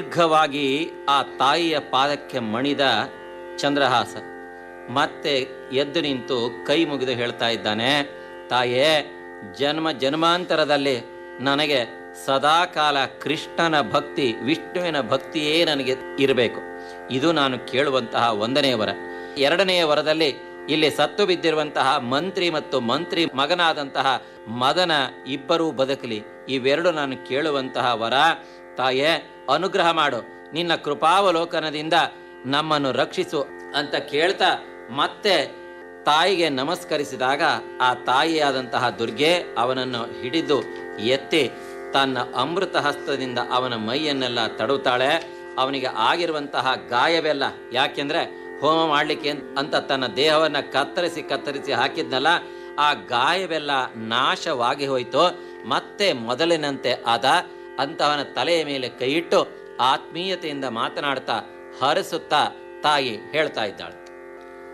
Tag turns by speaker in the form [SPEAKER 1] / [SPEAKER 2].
[SPEAKER 1] ದೀರ್ಘವಾಗಿ ಆ ತಾಯಿಯ ಪಾದಕ್ಕೆ ಮಣಿದ ಚಂದ್ರಹಾಸ ಮತ್ತೆ ಎದ್ದು ನಿಂತು ಕೈ ಮುಗಿದು ಹೇಳ್ತಾ ಇದ್ದಾನೆ ತಾಯೇ ಜನ್ಮ ಜನ್ಮಾಂತರದಲ್ಲಿ ನನಗೆ ಸದಾಕಾಲ ಕೃಷ್ಣನ ಭಕ್ತಿ ವಿಷ್ಣುವಿನ ಭಕ್ತಿಯೇ ನನಗೆ ಇರಬೇಕು ಇದು ನಾನು ಕೇಳುವಂತಹ ಒಂದನೆಯ ವರ ಎರಡನೆಯ ವರದಲ್ಲಿ ಇಲ್ಲಿ ಸತ್ತು ಬಿದ್ದಿರುವಂತಹ ಮಂತ್ರಿ ಮತ್ತು ಮಂತ್ರಿ ಮಗನಾದಂತಹ ಮದನ ಇಬ್ಬರೂ ಬದುಕಲಿ ಇವೆರಡು ನಾನು ಕೇಳುವಂತಹ ವರ ತಾಯೇ ಅನುಗ್ರಹ ಮಾಡು ನಿನ್ನ ಕೃಪಾವಲೋಕನದಿಂದ ನಮ್ಮನ್ನು ರಕ್ಷಿಸು ಅಂತ ಕೇಳ್ತಾ ಮತ್ತೆ ತಾಯಿಗೆ ನಮಸ್ಕರಿಸಿದಾಗ ಆ ತಾಯಿಯಾದಂತಹ ದುರ್ಗೆ ಅವನನ್ನು ಹಿಡಿದು ಎತ್ತಿ ತನ್ನ ಅಮೃತ ಹಸ್ತದಿಂದ ಅವನ ಮೈಯನ್ನೆಲ್ಲ ತಡುತ್ತಾಳೆ ಅವನಿಗೆ ಆಗಿರುವಂತಹ ಗಾಯವೆಲ್ಲ ಯಾಕೆಂದ್ರೆ ಹೋಮ ಮಾಡಲಿಕ್ಕೆ ಅಂತ ತನ್ನ ದೇಹವನ್ನ ಕತ್ತರಿಸಿ ಕತ್ತರಿಸಿ ಹಾಕಿದ್ನಲ್ಲ ಆ ಗಾಯವೆಲ್ಲ ನಾಶವಾಗಿ ಹೋಯಿತು ಮತ್ತೆ ಮೊದಲಿನಂತೆ ಆದ ಅಂತವನ ತಲೆಯ ಮೇಲೆ ಕೈಯಿಟ್ಟು ಆತ್ಮೀಯತೆಯಿಂದ ಮಾತನಾಡ್ತಾ ಹರಿಸುತ್ತಾ ತಾಯಿ ಹೇಳ್ತಾ ಇದ್ದಾಳೆ